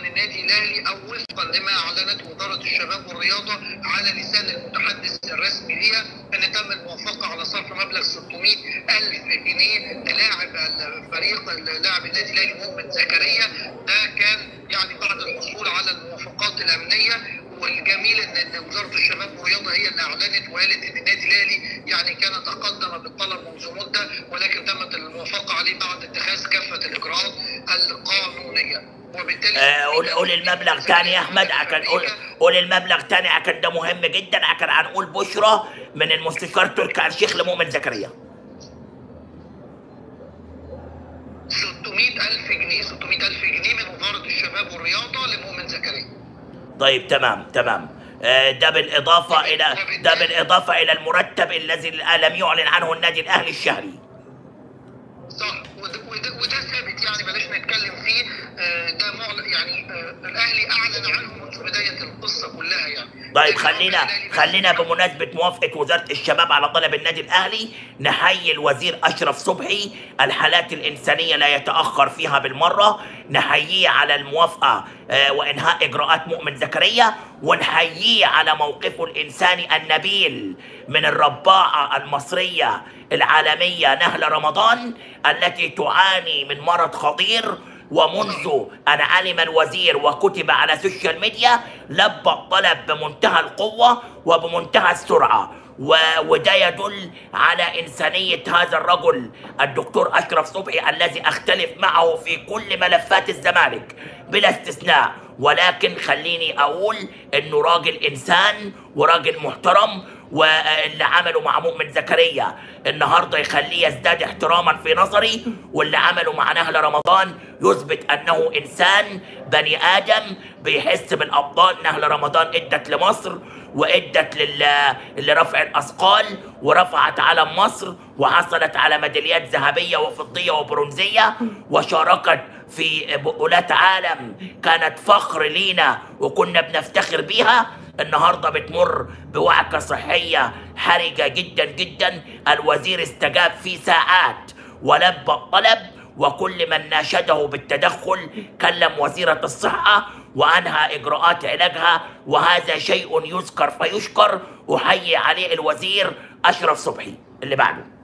النادي الاهلي او وفقا لما اعلنته وزاره الشباب والرياضه على لسان المتحدث الرسمي ليها ان تم الموافقه على صرف مبلغ 600 الف جنيه للاعب الفريق لاعب النادي الاهلي مؤمن زكريا ده كان يعني بعد الحصول على الموافقات الامنيه والجميل ان إن وزاره الشباب والرياضه هي اللي اعلنت وقالت ان النادي الاهلي يعني كان تقدم بالطلب منذ مده ولكن تمت الموافقه عليه بعد اتخاذ كافه الاجراءات القانونيه وبالتالي آه، قول قول المبلغ تاني يا احمد عشان قول قول المبلغ تاني عشان ده مهم جدا عشان هنقول بشرى من المستشار تركي آل الشيخ لمؤمن زكريا 600 ألف جنيه 600 ألف جنيه من وزارة الشباب والرياضة لمؤمن زكريا طيب تمام تمام آه، ده بالإضافة إلى ده بالإضافة إلى المرتب الذي لم يعلن عنه النادي الأهلي الشهري صح وده, وده, وده ثابت يعني بلاش نتكلم فيه آه، ده معلن يعني آه، الأهلي أعلن عنه منذ بداية القصة كلها يعني طيب لكن خلينا الأهلي بس- خلينا بمناسبة موافقة وزارة الشباب على طلب النادي الأهلي نحيي الوزير أشرف صبحي الحالات الإنسانية لا يتأخر فيها بالمرة نحييه على الموافقة آه، وإنهاء إجراءات مؤمن زكريا ونحييه على موقفه الإنساني النبيل من الرباعة المصرية العالمية نهلة رمضان التي تعاني من مرض خطير ومنذ أن علم الوزير وكتب على السوشيال ميديا لبى الطلب بمنتهى القوة وبمنتهى السرعة و... وده يدل على إنسانية هذا الرجل الدكتور أشرف صبحي الذي أختلف معه في كل ملفات الزمالك بلا استثناء ولكن خليني أقول إنه راجل إنسان وراجل محترم واللي عمله مع مؤمن زكريا النهارده يخليه يزداد احتراما في نظري واللي عمله مع نهل رمضان يثبت انه انسان بني ادم بيحس بالابطال نهل رمضان ادت لمصر وادت لل... لرفع الاثقال ورفعت علم مصر وحصلت على ميداليات ذهبيه وفضيه وبرونزيه وشاركت في بطولات عالم كانت فخر لينا وكنا بنفتخر بيها النهارده بتمر بوعكه صحيه حرجه جدا جدا الوزير استجاب في ساعات ولبى الطلب وكل من ناشده بالتدخل كلم وزيره الصحه وانهى اجراءات علاجها وهذا شيء يذكر فيشكر احيي عليه الوزير اشرف صبحي اللي بعده